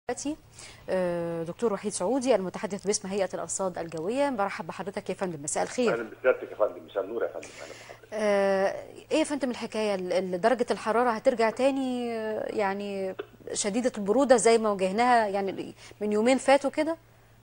دلوقتي آه، دكتور وحيد سعودي المتحدث باسم هيئه الارصاد الجويه برحب بحضرتك يا فندم مساء الخير اهلا بسيادتك يا فندم مساء النور يا فندم اهلا بحضرتك آه، ايه يا فندم الحكايه ال- ال- درجه الحراره هترجع تاني آه، يعني شديده البروده زي ما واجهناها يعني من يومين فاتوا كده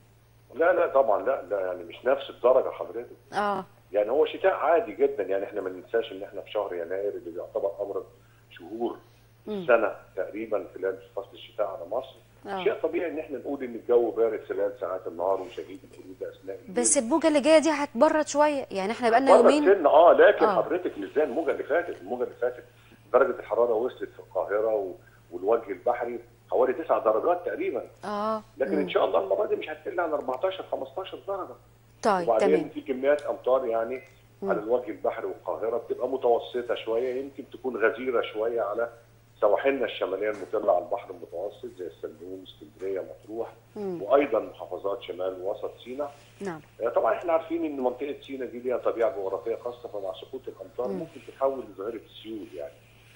لا لا طبعا لا لا يعني مش نفس الدرجه حضرتك اه يعني هو شتاء عادي جدا يعني احنا ما ننساش ان احنا في شهر يناير اللي بيعتبر ابرد شهور السنه تقريبا خلال فصل الشتاء على مصر آه. شيء طبيعي ان احنا نقول ان الجو بارد خلال ساعات النهار وشديد البروده اثناء الليل. بس الموجه اللي جايه دي هتبرد شويه يعني احنا بقالنا بره يومين السن اه لكن آه. حضرتك مش زي الموجه اللي فاتت الموجه اللي فاتت درجه الحراره وصلت في القاهره و- والوجه البحري حوالي 9 درجات تقريبا اه لكن مم. ان شاء الله المره دي مش هتقل عن 14 15 درجه طيب وبعدين تمام في كميات امطار يعني على الوجه البحري والقاهره بتبقى متوسطه شويه يمكن تكون غزيره شويه على سواحلنا الشماليه المطله على البحر المتوسط زي السلوم اسكندريه مطروح وايضا محافظات شمال ووسط سيناء نعم آه، طبعا احنا عارفين ان منطقه سيناء دي ليها طبيعه جغرافيه خاصه فمع سقوط الامطار ممكن تتحول لظاهره السيول يعني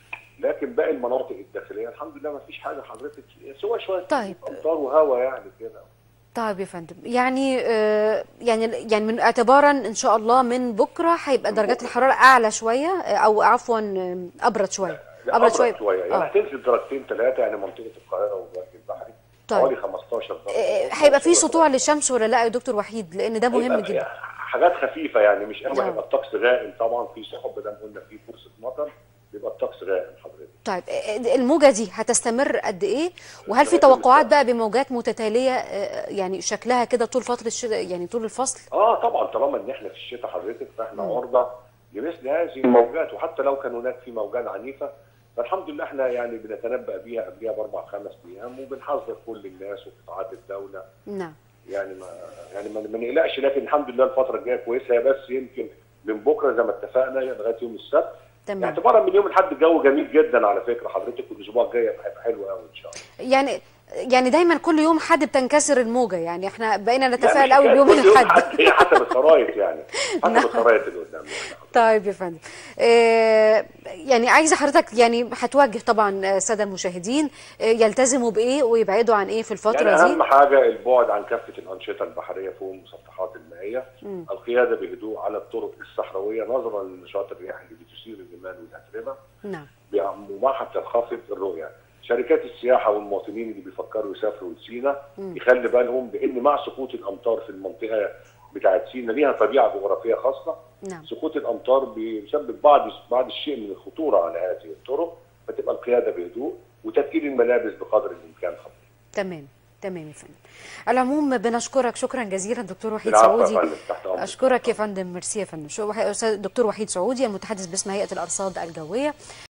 لكن باقي المناطق الداخليه الحمد لله ما فيش حاجه حضرتك سوى شويه طيب. امطار وهواء يعني كده طيب يا فندم يعني آه يعني يعني من اعتبارا ان شاء الله من بكره هيبقى درجات الحراره اعلى شويه آه، او عفوا آه، ابرد شويه لا، ابرد شويه شويه يعني آه. هتنزل درجتين ثلاثه يعني منطقه القاهره والوجه البحري طيب. حوالي 15 درجه آه، هيبقى في سطوع للشمس ولا لا يا دكتور وحيد لان ده مهم هيبقى جدا حاجات خفيفه يعني مش قوي آه. هيبقى الطقس غائم طبعا في سحب ما دام قلنا في فرصه مطر بيبقى الطقس غائم حضرتك طيب آه، الموجه دي هتستمر قد ايه وهل في توقعات بقى بموجات متتاليه آه، يعني شكلها كده طول فتره الشتاء يعني طول الفصل اه طبعا طالما ان احنا في الشتاء حضرتك فاحنا عرضه لمثل هذه الموجات وحتى لو كان هناك في موجات عنيفه فالحمد لله احنا يعني بنتنبأ بيها قبلها باربع خمس ايام وبنحذر كل الناس وقطاعات الدوله نعم يعني ما يعني ما ما نقلقش لكن الحمد لله الفتره الجايه كويسه هي بس يمكن من بكره زي ما اتفقنا لغايه يوم السبت تمام اعتبارا من يوم الاحد الجو جميل جدا على فكره حضرتك والاسبوع الجاي هيبقى حلو قوي ان شاء الله يعني يعني دايما كل يوم حد بتنكسر الموجه يعني احنا بقينا نتفائل لا، مش قوي حكاية بيوم كل يوم الاحد حد- هي حسب الخرايط يعني نعم. حسب الخرايط اللي قدامنا طيب يا فندم آه، يعني عايزه حضرتك يعني هتوجه طبعا آه، الساده المشاهدين آه، يلتزموا بايه ويبعدوا عن ايه في الفتره يعني دي اهم حاجه البعد عن كافه الانشطه البحريه فوق المسطحات المائيه القياده بهدوء على الطرق الصحراويه نظرا لنشاط الرياح اللي بتثير الرمال والاتربه نعم ومعها تنخفض الرؤيه شركات السياحه والمواطنين اللي بيفكروا يسافروا لسينا يخلي بالهم بان مع سقوط الامطار في المنطقه بتاعت سينا ليها طبيعه جغرافيه خاصه نعم سقوط الامطار بيسبب بعض بعض الشيء من الخطوره على هذه الطرق فتبقى القياده بهدوء وتدخين الملابس بقدر الامكان خفيف تمام تمام يا فندم على العموم بنشكرك شكرا جزيلا دكتور وحيد العفو يا سعودي فندم، تحت أمرك. اشكرك يا فندم ميرسي يا فندم شو- أستاذ دكتور وحيد سعودي المتحدث باسم هيئه الارصاد الجويه